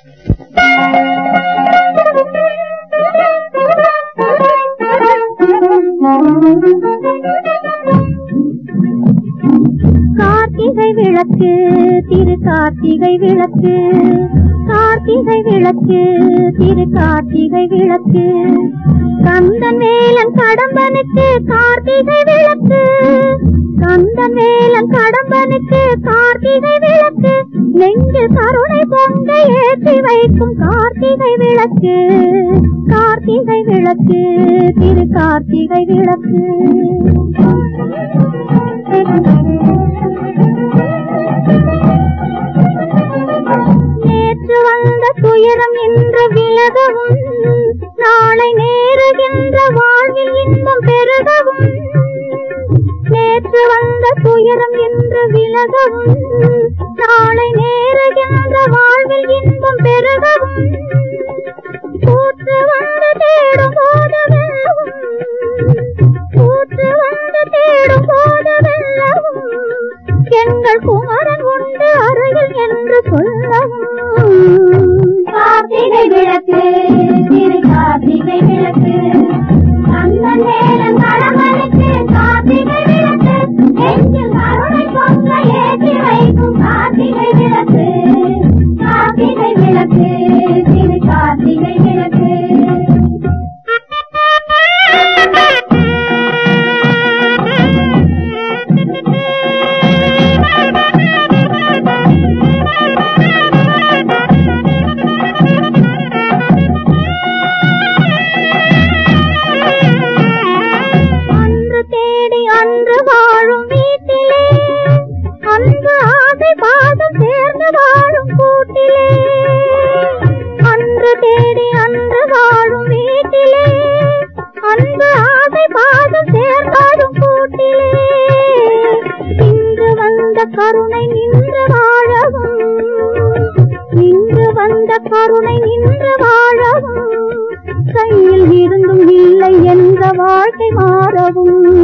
கார்த்திகை விளக்கு திரு கார்த்திகை விளக்கு கார்த்திகை விளக்கு திரு கார்த்திகை விளக்கு கந்தன் வேலன் கடம்பனுக்கு கார்த்திகை விளக்கு கந்தன் வேலன் கடம்பனுக்கு கார்த்திகை விளக்கு நெஞ்சில் கருணை பொங்க ஏற்றி வைக்கும் கார்த்திகை விளக்கு கார்த்திகை விளக்கு திரு கார்த்திகை விளக்கு நேற்று வந்த துயரம் என்று விலகவும் நாளை நேருகின்ற வாழ்வில் இன்பம் பெருகவும் நேற்று வந்த துயரம் என்று விலகவும் நாளை நேருகின்ற வாழ்வில் இன்பம் பெருகவும் கூற்று வந்து தேடும் போதவெல்லவும் கூற்று வந்து தேடும் போதவெல்லவும் எங்கள் குமரன் உண்டு அருகில் என்று சொல்லவும் கார்த்திகை விளக்கு திரு கார்த்திகை விளக்கு கந்தன் வேலன் கடமனுக்கு கார்த்திகை விளக்கு நெஞ்சில் கருணை பொங்க ஏற்றி வைக்கும் கார்த்திகை விளக்கு கார்த்திகை விளக்கு திரு கார்த்திகை விளக்கு அன்று தேடி அன்று வாழும் வீட்டிலே அன்று ஆசை பாதம் சேர்ந்து வாழும் கூட்டிலே அன்று தேடி அன்று வாழும் வீட்டிலே அன்று ஆசை பாதம் சேர்ந்தாடும் கூட்டிலே இன்று வந்த கருணை நின்று வாழவும் இன்று வந்த கருணை நின்று வாழவும் கையில் இருந்தும் இல்லை என்ற வாழ்க்கை மாறவும்